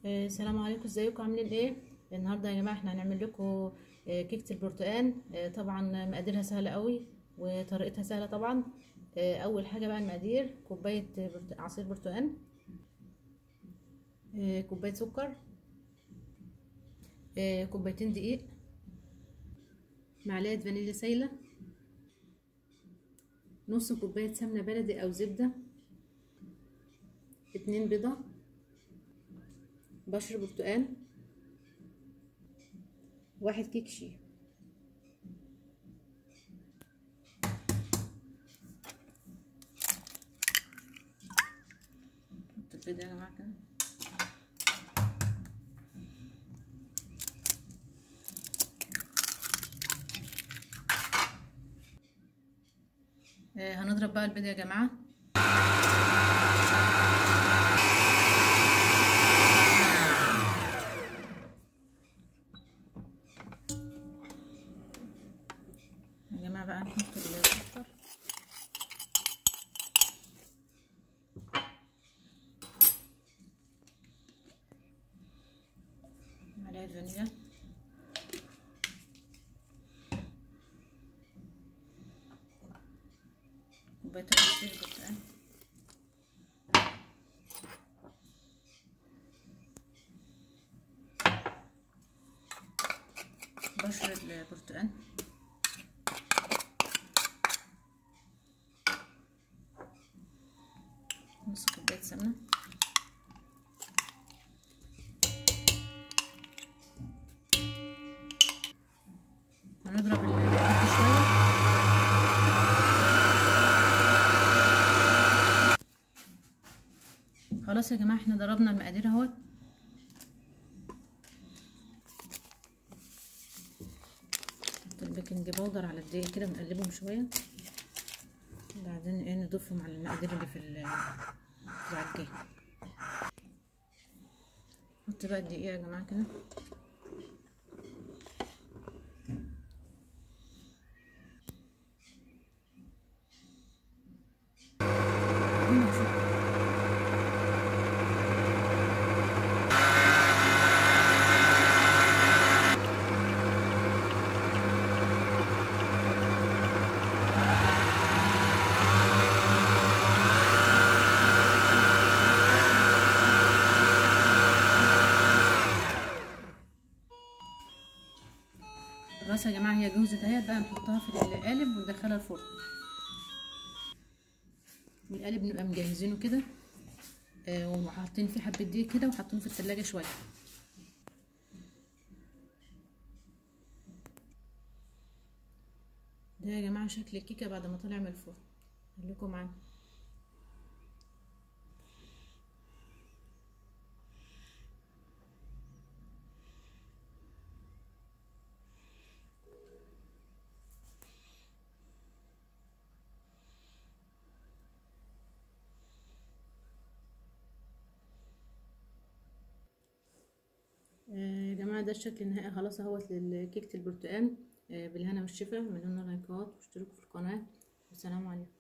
آه، السلام عليكم ازيكم عاملين ايه النهارده يا جماعه احنا هنعمل لكم آه، كيكه البرتقال آه، طبعا مقاديرها سهله قوي وطريقتها سهله طبعا آه، اول حاجه بقى المقادير كوبايه برت- عصير برتقال آه، كوبايه سكر آه، كوبايتين دقيق معلقه فانيليا سايله نص كوبايه سمنه بلدي او زبده اتنين بيضه بشر برتقال واحد كيك شي نحط البيض يا جماعه كده آه، هنضرب بقى البيض يا جماعه يا جماعه بقى نحط السكر معلقه فانيليا كوبايتين عصير برتقال بشر البرتقال نص كوباية سمنة هنضرب البيض شوية خلاص يا جماعة احنا ضربنا المقادير اهوت نحط البيكنج باودر على الدقيق كده ونقلبهم شوية بعدين ايه نضيفهم على المقادير اللي في بتاع الكيك نحط بقى الدقيق يا جماعة كده خلاص يا جماعه هي جوزت اهي بقى نحطها في القالب وندخلها الفرن والقالب نبقى مجهزينه كده آه وحاطين فيه حبه دقيق كده وحاطينه في التلاجة شويه ده يا جماعه شكل الكيكه بعد ما طلع من الفرن خليكم معانا يا جماعه ده الشكل النهائي خلاص اهوت لكيكه البرتقال بالهنا والشفا اعملوا لنا لايكات واشتركوا في القناه والسلام عليكم